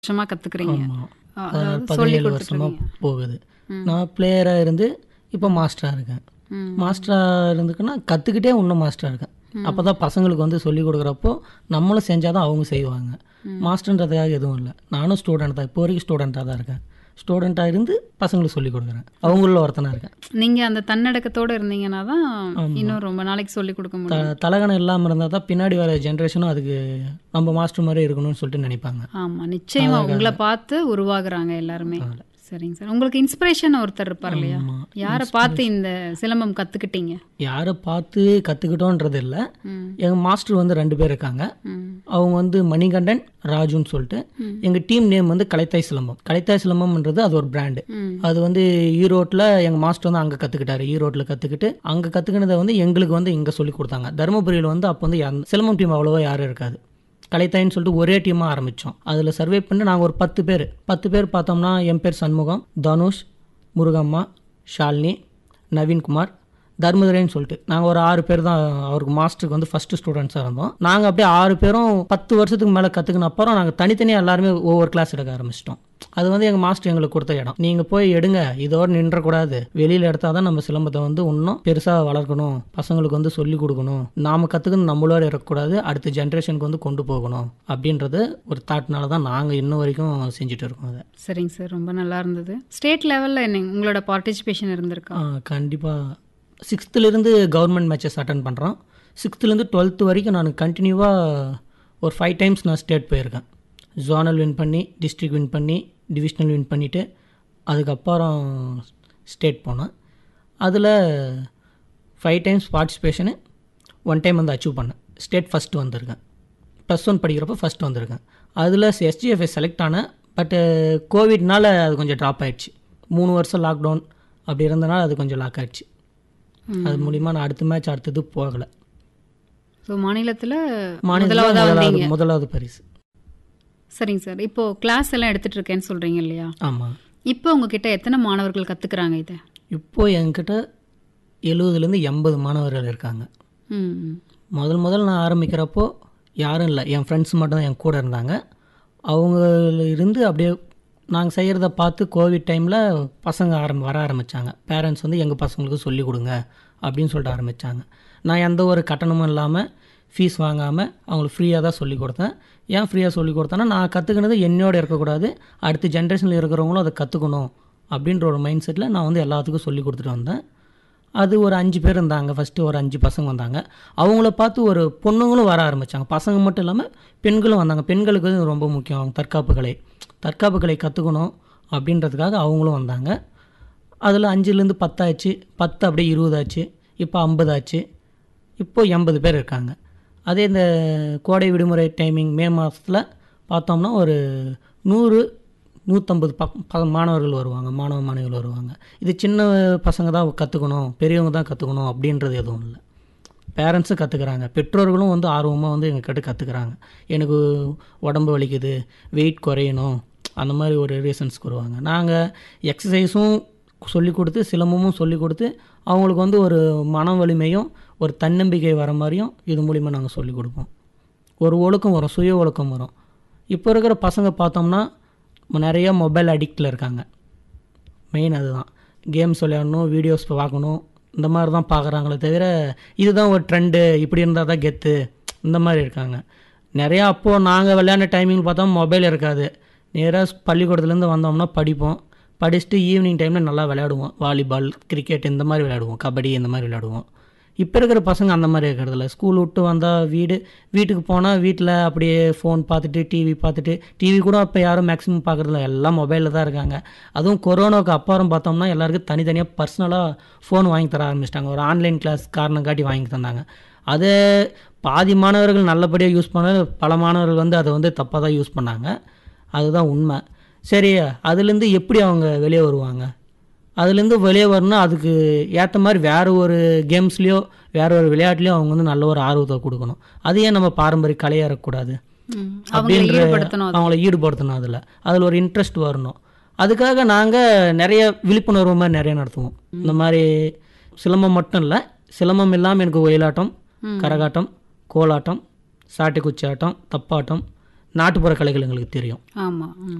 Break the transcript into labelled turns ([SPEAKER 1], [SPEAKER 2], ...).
[SPEAKER 1] வருஷமா கத்துக்கிறீங்க
[SPEAKER 2] ஆமாம்
[SPEAKER 1] அ- அதாவது சொல்லி
[SPEAKER 2] பதினேழு
[SPEAKER 1] கொடுத்துருக்கீங்க
[SPEAKER 2] வருஷமாக போகுது நான் பிளேயராக இருந்து இப்போ மாஸ்டராக இருக்கேன்
[SPEAKER 1] ம்.
[SPEAKER 2] மாஸ்டராக இருந்துக்குன்னா கற்றுக்கிட்டே இன்னும் மாஸ்டராக இருக்கேன் அப்போ தான் பசங்களுக்கு வந்து சொல்லி கொடுக்குறப்போ நம்மளும் செஞ்சால் தான் அவங்க செய்வாங்க மாஸ்டர்ன்றதுக்காக எதுவும் இல்லை நானும் ஸ்டூடெண்ட் தான் இப்போ வரைக்கும் ஸ்டூடெண்ட்டாக தான் இருக்கேன் ஸ்டூடெண்ட்டாக இருந்து பசங்களுக்கு சொல்லி கொடுக்குறேன் அவங்கள ஒருத்தனாக இருக்கேன்
[SPEAKER 1] நீங்க அந்த தன்னடக்கத்தோட இருந்தீங்கன்னா தான் இன்னும் ரொம்ப நாளைக்கு சொல்லி கொடுக்க
[SPEAKER 2] த
[SPEAKER 1] முடியும்
[SPEAKER 2] தலகணம் இல்லாமல் இருந்தால் தான் பின்னாடி வர ஜென்ரேஷனும் அதுக்கு நம்ம மாஸ்டர் மாதிரி இருக்கணும்னு சொல்லிட்டு நினைப்பாங்க
[SPEAKER 1] ஆமா நிச்சயமா உங்களை பார்த்து உருவாகுறாங்க எல்லாருமே சரிங்க சார் உங்களுக்கு இன்ஸ்பிரேஷன் ஒருத்தர் இருப்பார் இல்லையா
[SPEAKER 2] ஆமா.
[SPEAKER 1] யாரை பார்த்து இந்த சிலம்பம் கத்துக்கிட்டீங்க
[SPEAKER 2] யாரை பார்த்து கற்றுக்கிட்டோன்றது இல்லை
[SPEAKER 1] ம்.
[SPEAKER 2] எங்கள் மாஸ்டர் வந்து ரெண்டு பேர் இருக்காங்க
[SPEAKER 1] ம்.
[SPEAKER 2] அவங்க வந்து மணிகண்டன் ராஜுன்னு சொல்லிட்டு எங்கள் டீம் நேம் வந்து கலைத்தாய் சிலம்பம் கலைத்தாய் சிலம்பம்ன்றது அது ஒரு பிராண்டு
[SPEAKER 1] ம்.
[SPEAKER 2] அது வந்து ஈரோட்டில் எங்கள் மாஸ்டர் வந்து அங்கே கற்றுக்கிட்டாரு ஈரோட்டில் கற்றுக்கிட்டு அங்கே கற்றுக்கினதை வந்து எங்களுக்கு வந்து இங்கே சொல்லி கொடுத்தாங்க தருமபுரியில் வந்து அப்போ வந்து யார் சிலம்பம் டீம் அவ்வளோவா யாரும் இருக்காது கலைத்தாயின்னு சொல்லிட்டு ஒரே டீமாக ஆரம்பித்தோம் அதில் சர்வே பண்ணி நாங்கள் ஒரு பத்து பேர் பத்து பேர் பார்த்தோம்னா என் பேர் சண்முகம் தனுஷ் முருகம்மா ஷாலினி நவீன்குமார் தர்மதுரைன்னு சொல்லிட்டு நாங்கள் ஒரு ஆறு பேர் தான் அவருக்கு மாஸ்டருக்கு வந்து ஃபஸ்ட்டு ஸ்டூடெண்ட்ஸாக இருந்தோம் நாங்கள் அப்படியே ஆறு பேரும் பத்து வருஷத்துக்கு மேலே கற்றுக்கின அப்புறம் நாங்கள் தனித்தனியாக எல்லாருமே ஒவ்வொரு கிளாஸ் எடுக்க ஆரம்பிச்சிட்டோம் அது வந்து எங்கள் மாஸ்டர் எங்களுக்கு கொடுத்த இடம் நீங்கள் போய் எடுங்க இதோடு நின்றக்கூடாது வெளியில் எடுத்தால் தான் நம்ம சிலம்பத்தை வந்து இன்னும் பெருசாக வளர்க்கணும் பசங்களுக்கு வந்து சொல்லிக் கொடுக்கணும் நாம் கற்றுக்கணும் நம்மளோட இருக்கக்கூடாது அடுத்த ஜென்ரேஷனுக்கு வந்து கொண்டு போகணும் அப்படின்றது ஒரு தாட்னால தான் நாங்கள் இன்ன வரைக்கும் செஞ்சுட்டு இருக்கோம் அதை
[SPEAKER 1] சரிங்க சார் ரொம்ப நல்லா இருந்தது ஸ்டேட் லெவல்ல என்ன உங்களோட பார்ட்டிசிபேஷன் இருந்திருக்கா
[SPEAKER 2] கண்டிப்பாக சிக்ஸ்த்துலேருந்து கவர்மெண்ட் மேட்சஸ் அட்டன் பண்ணுறோம் சிக்ஸ்த்துலேருந்து டுவெல்த்து வரைக்கும் நான் கண்டினியூவாக ஒரு ஃபைவ் டைம்ஸ் நான் ஸ்டேட் போயிருக்கேன் ஜோனல் வின் பண்ணி டிஸ்ட்ரிக்ட் வின் பண்ணி டிவிஷனல் வின் பண்ணிவிட்டு அதுக்கப்புறம் ஸ்டேட் போனேன் அதில் ஃபைவ் டைம்ஸ் பார்ட்டிசிபேஷனு ஒன் டைம் வந்து அச்சீவ் பண்ணேன் ஸ்டேட் ஃபஸ்ட்டு வந்திருக்கேன் ப்ளஸ் ஒன் படிக்கிறப்போ ஃபஸ்ட்டு வந்திருக்கேன் அதில் எஸ்ஜிஎஃப்ஐ செலக்ட் ஆனேன் பட்டு கோவிட்னால அது கொஞ்சம் ட்ராப் ஆயிடுச்சு மூணு வருஷம் லாக்டவுன் அப்படி இருந்தனால அது கொஞ்சம் லாக் ஆயிடுச்சு அது மூலிமா நான் அடுத்த மேட்ச் அடுத்தது போகலை
[SPEAKER 1] ஸோ மாநிலத்துல
[SPEAKER 2] மாநிலத்தில்
[SPEAKER 1] முதலாவதா வந்தீங்க
[SPEAKER 2] முதலாவது முதலாவது பரிசு
[SPEAKER 1] சரிங்க சார் இப்போ கிளாஸ் எல்லாம் எடுத்துட்டு இருக்கேன்னு சொல்றீங்க இல்லையா
[SPEAKER 2] ஆமாம்
[SPEAKER 1] இப்போ உங்ககிட்ட எத்தனை மாணவர்கள் கத்துக்கிறாங்க இதை
[SPEAKER 2] இப்போ என்கிட்ட எழுபதுலேருந்து எண்பது மாணவர்கள் இருக்காங்க
[SPEAKER 1] ம் ம்.
[SPEAKER 2] முதல் முதல் நான் ஆரம்பிக்கிறப்போ யாரும் இல்லை என் ஃப்ரெண்ட்ஸ் மட்டும் என் கூட இருந்தாங்க அவங்க இருந்து அப்படியே நாங்கள் செய்கிறத பார்த்து கோவிட் டைமில் பசங்க ஆரம்பி வர ஆரம்பித்தாங்க பேரண்ட்ஸ் வந்து எங்கள் பசங்களுக்கு சொல்லிக் கொடுங்க அப்படின்னு சொல்லிட்டு ஆரம்பித்தாங்க நான் எந்த ஒரு கட்டணமும் இல்லாமல் ஃபீஸ் வாங்காமல் அவங்களுக்கு ஃப்ரீயாக தான் சொல்லிக் கொடுத்தேன் ஏன் ஃப்ரீயாக சொல்லிக் கொடுத்தேன்னா நான் கற்றுக்கினது என்னோட இருக்கக்கூடாது அடுத்த ஜென்ரேஷனில் இருக்கிறவங்களும் அதை கற்றுக்கணும் அப்படின்ற ஒரு மைண்ட் செட்டில் நான் வந்து எல்லாத்துக்கும் சொல்லி கொடுத்துட்டு வந்தேன் அது ஒரு அஞ்சு பேர் இருந்தாங்க ஃபஸ்ட்டு ஒரு அஞ்சு பசங்க வந்தாங்க அவங்கள பார்த்து ஒரு பொண்ணுங்களும் வர ஆரம்பித்தாங்க பசங்க மட்டும் இல்லாமல் பெண்களும் வந்தாங்க பெண்களுக்கு வந்து ரொம்ப முக்கியம் அவங்க தற்காப்பு கலை தற்காப்பு கலை கற்றுக்கணும் அப்படின்றதுக்காக அவங்களும் வந்தாங்க அதில் அஞ்சுலேருந்து பத்தாச்சு பத்து அப்படியே இருபதாச்சு இப்போ ஐம்பதாச்சு இப்போ எண்பது பேர் இருக்காங்க அதே இந்த கோடை விடுமுறை டைமிங் மே மாதத்தில் பார்த்தோம்னா ஒரு நூறு நூற்றம்பது பக் ப மாணவர்கள் வருவாங்க மாணவ மாணவிகள் வருவாங்க இது சின்ன பசங்க தான் கற்றுக்கணும் பெரியவங்க தான் கற்றுக்கணும் அப்படின்றது எதுவும் இல்லை பேரண்ட்ஸும் கற்றுக்குறாங்க பெற்றோர்களும் வந்து ஆர்வமாக வந்து எங்கள் கிட்ட கற்றுக்குறாங்க எனக்கு உடம்பு வலிக்குது வெயிட் குறையணும் அந்த மாதிரி ஒரு ரீசன்ஸ்க்கு வருவாங்க நாங்கள் எக்ஸசைஸும் சொல்லி கொடுத்து சிலம்பமும் சொல்லி கொடுத்து அவங்களுக்கு வந்து ஒரு மன வலிமையும் ஒரு தன்னம்பிக்கை வர மாதிரியும் இது மூலிமா நாங்கள் சொல்லி கொடுப்போம் ஒரு ஒழுக்கம் வரும் சுய ஒழுக்கம் வரும் இப்போ இருக்கிற பசங்க பார்த்தோம்னா நிறைய மொபைல் அடிக்டில் இருக்காங்க மெயின் அதுதான் கேம்ஸ் விளையாடணும் வீடியோஸ் பார்க்கணும் இந்த மாதிரி தான் பார்க்குறாங்களே தவிர இதுதான் ஒரு ட்ரெண்டு இப்படி இருந்தால் தான் கெத்து இந்த மாதிரி இருக்காங்க நிறையா அப்போது நாங்கள் விளையாண்ட டைமிங் பார்த்தா மொபைல் இருக்காது நேராக பள்ளிக்கூடத்துலேருந்து வந்தோம்னா படிப்போம் படிச்சுட்டு ஈவினிங் டைமில் நல்லா விளையாடுவோம் வாலிபால் கிரிக்கெட் இந்த மாதிரி விளையாடுவோம் கபடி இந்த மாதிரி விளையாடுவோம் இப்போ இருக்கிற பசங்க அந்த மாதிரி இருக்கிறதில்ல ஸ்கூல் விட்டு வந்தால் வீடு வீட்டுக்கு போனால் வீட்டில் அப்படியே ஃபோன் பார்த்துட்டு டிவி பார்த்துட்டு டிவி கூட இப்போ யாரும் மேக்ஸிமம் பார்க்குறதில்ல எல்லாம் மொபைலில் தான் இருக்காங்க அதுவும் கொரோனாவுக்கு அப்புறம் பார்த்தோம்னா எல்லாருக்கும் தனித்தனியாக பர்சனலாக ஃபோன் வாங்கி தர ஆரம்பிச்சிட்டாங்க ஒரு ஆன்லைன் கிளாஸ் காரணம் காட்டி வாங்கி தந்தாங்க அதை பாதி மாணவர்கள் நல்லபடியாக யூஸ் பண்ண பல மாணவர்கள் வந்து அதை வந்து தப்பாக தான் யூஸ் பண்ணாங்க அதுதான் உண்மை சரி அதுலேருந்து எப்படி அவங்க வெளியே வருவாங்க அதுலேருந்து வெளியே வரணும்னா அதுக்கு ஏற்ற மாதிரி வேறு ஒரு கேம்ஸ்லேயோ வேறு ஒரு விளையாட்டுலேயோ அவங்க வந்து நல்ல ஒரு ஆர்வத்தை கொடுக்கணும் அது ஏன் நம்ம பாரம்பரிய கலையாக இருக்கக்கூடாது
[SPEAKER 1] ம். அவங்களை
[SPEAKER 2] அப்படின்ற
[SPEAKER 1] ஈடுபடுத்தணும் அது.
[SPEAKER 2] அவங்கள ஈடுபடுத்தணும் அதில் அதில் ஒரு இன்ட்ரெஸ்ட் வரணும் அதுக்காக நாங்கள் நிறைய விழிப்புணர்வு மாதிரி நிறைய நடத்துவோம் இந்த மாதிரி சிலம்பம் மட்டும் இல்லை சிலம்பம் இல்லாமல் எனக்கு ஒயிலாட்டம் கரகாட்டம் கோலாட்டம் சாட்டுக்குச்சி ஆட்டம் தப்பாட்டம் நாட்டுப்புற கலைகள் எங்களுக்கு தெரியும்
[SPEAKER 1] ஆமாம் ம்